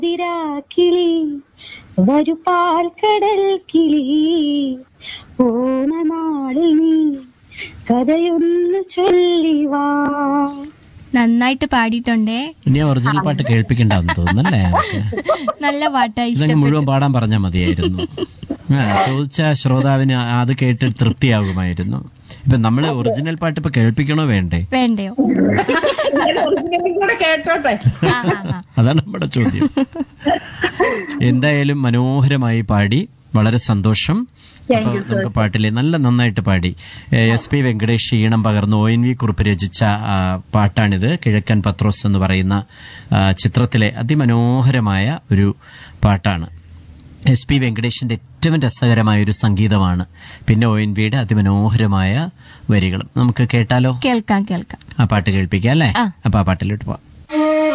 കിളി വരു പാൽക്കടൽ കിളി ഓണനാളിൽ നീ കഥയൊന്നു ചൊല്ലിവാ നന്നായിട്ട് പാടിയിട്ടുണ്ടേ ഇനി ഒറിജിനൽ പാട്ട് കേൾപ്പിക്കണ്ടെന്ന് തോന്നുന്നല്ലേ നല്ല പാട്ടാ ഇതങ്ങ് ഇഷ്ടപ്പെട്ടു മുഴുവൻ പാടാൻ പറഞ്ഞാൽ മതിയായിരുന്നു ആ, ചോദിച്ച ശ്രോതാവിന് അത് കേട്ട് തൃപ്തിയാകുമായിരുന്നു ഇപ്പൊ നമ്മള് ഒറിജിനൽ പാട്ട് ഇപ്പൊ കേൾപ്പിക്കണോ വേണ്ടേ വേണ്ടയോ ഒറിജിനലും കൂടെ കേട്ടോട്ടെ ആ, ആ, ആ. അതാണ് നമ്മുടെ ചോദ്യം എന്തായാലും മനോഹരമായി പാടി വളരെ സന്തോഷം Thank അപ്പൊ you, sir. നമുക്ക് പാട്ടിലെ നല്ല നന്നായിട്ട് പാടി എസ് പി വെങ്കടേഷ് ഈണം പകർന്ന് ഒ എൻ വി കുറിപ്പ് രചിച്ച ആ, പാട്ടാണിത് കിഴക്കൻ പത്രോസ് എന്ന് പറയുന്ന ആ, ചിത്രത്തിലെ അതിമനോഹരമായ ഒരു പാട്ടാണ് എസ് പി വെങ്കടേഷിന്റെ ഏറ്റവും രസകരമായ ഒരു സംഗീതമാണ് പിന്നെ ഒ എൻ വിയുടെ അതിമനോഹരമായ വരികളും നമുക്ക് കേട്ടാലോ കേൾക്കാം കേൾക്കാം ആ പാട്ട് കേൾപ്പിക്കാം അല്ലേ ആ. അപ്പൊ ആ പാട്ടിലോട്ട് പോവാം